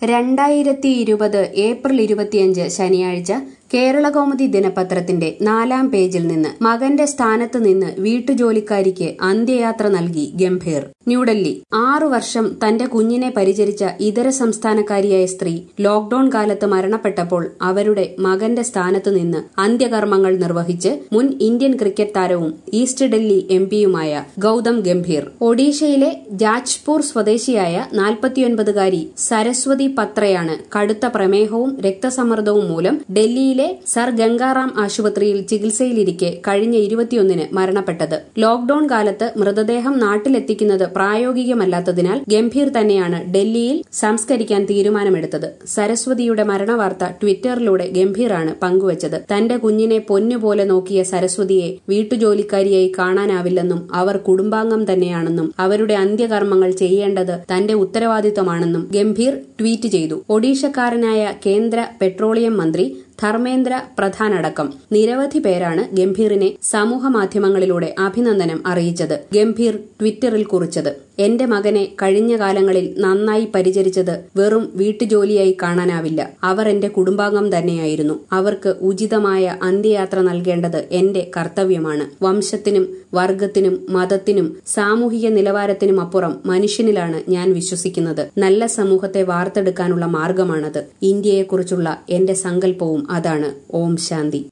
രണ്ടായിരത്തി ഇരുപത് ഏപ്രിൽ ഇരുപത്തിയഞ്ച് ശനിയാഴ്ച കേരളകൗമുദി ദിനപത്രത്തിന്റെ നാലാം പേജിൽ നിന്ന് മകന്റെ സ്ഥാനത്ത് നിന്ന് വീട്ടുജോലിക്കാരിക്ക് അന്ത്യയാത്ര നൽകി ഗംഭീർ ന്യൂഡൽഹി ആറു വർഷം തന്റെ കുഞ്ഞിനെ പരിചരിച്ച ഇതര സംസ്ഥാനക്കാരിയായ സ്ത്രീ ലോക്ഡൌൺ കാലത്ത് മരണപ്പെട്ടപ്പോൾ അവരുടെ മകന്റെ സ്ഥാനത്ത് നിന്ന് അന്ത്യകർമ്മങ്ങൾ നിർവഹിച്ച് മുൻ ഇന്ത്യൻ ക്രിക്കറ്റ് താരവും ഈസ്റ്റ് ഡൽഹി എം പിയുമായ ഗൌതം ഗംഭീർ ഒഡീഷയിലെ ജാജ്പൂർ സ്വദേശിയായ നാൽപ്പത്തിയൊൻപതുകാരി സരസ്വതി പത്രയാണ് കടുത്ത പ്രമേഹവും രക്തസമ്മർദ്ദവും മൂലം ഡൽഹിയിലെ സർ ഗംഗാറാം ആശുപത്രിയിൽ ചികിത്സയിലിരിക്കെ കഴിഞ്ഞ ഇരുപത്തിയൊന്നിന് മരണപ്പെട്ടത് ലോക്ഡൌൺ കാലത്ത് മൃതദേഹം നാട്ടിലെത്തിക്കുന്നത് പ്രായോഗികമല്ലാത്തതിനാൽ ഗംഭീർ തന്നെയാണ് ഡൽഹിയിൽ സംസ്കരിക്കാൻ തീരുമാനമെടുത്തത് സരസ്വതിയുടെ മരണവാർത്ത ട്വിറ്ററിലൂടെ ഗംഭീറാണ് പങ്കുവച്ചത് തന്റെ കുഞ്ഞിനെ പൊന്നുപോലെ നോക്കിയ സരസ്വതിയെ വീട്ടുജോലിക്കാരിയായി കാണാനാവില്ലെന്നും അവർ കുടുംബാംഗം തന്നെയാണെന്നും അവരുടെ അന്ത്യകർമ്മങ്ങൾ ചെയ്യേണ്ടത് തന്റെ ഉത്തരവാദിത്തമാണെന്നും ഗംഭീർ ട്വീറ്റ് ചെയ്തു ഒഡീഷക്കാരനായ കേന്ദ്ര പെട്രോളിയം മന്ത്രി ധർമ്മേന്ദ്ര പ്രധാൻ അടക്കം നിരവധി പേരാണ് ഗംഭീറിനെ സമൂഹമാധ്യമങ്ങളിലൂടെ അഭിനന്ദനം അറിയിച്ചത് ഗംഭീർ ട്വിറ്ററിൽ കുറിച്ചത് എന്റെ മകനെ കഴിഞ്ഞ കാലങ്ങളിൽ നന്നായി പരിചരിച്ചത് വെറും വീട്ടുജോലിയായി കാണാനാവില്ല അവർ എന്റെ കുടുംബാംഗം തന്നെയായിരുന്നു അവർക്ക് ഉചിതമായ അന്ത്യയാത്ര നൽകേണ്ടത് എന്റെ കർത്തവ്യമാണ് വംശത്തിനും വർഗത്തിനും മതത്തിനും സാമൂഹിക നിലവാരത്തിനും അപ്പുറം മനുഷ്യനിലാണ് ഞാൻ വിശ്വസിക്കുന്നത് നല്ല സമൂഹത്തെ വാർത്തെടുക്കാനുള്ള മാർഗമാണത് ഇന്ത്യയെക്കുറിച്ചുള്ള എന്റെ സങ്കല്പവും അതാണ് ഓം ശാന്തി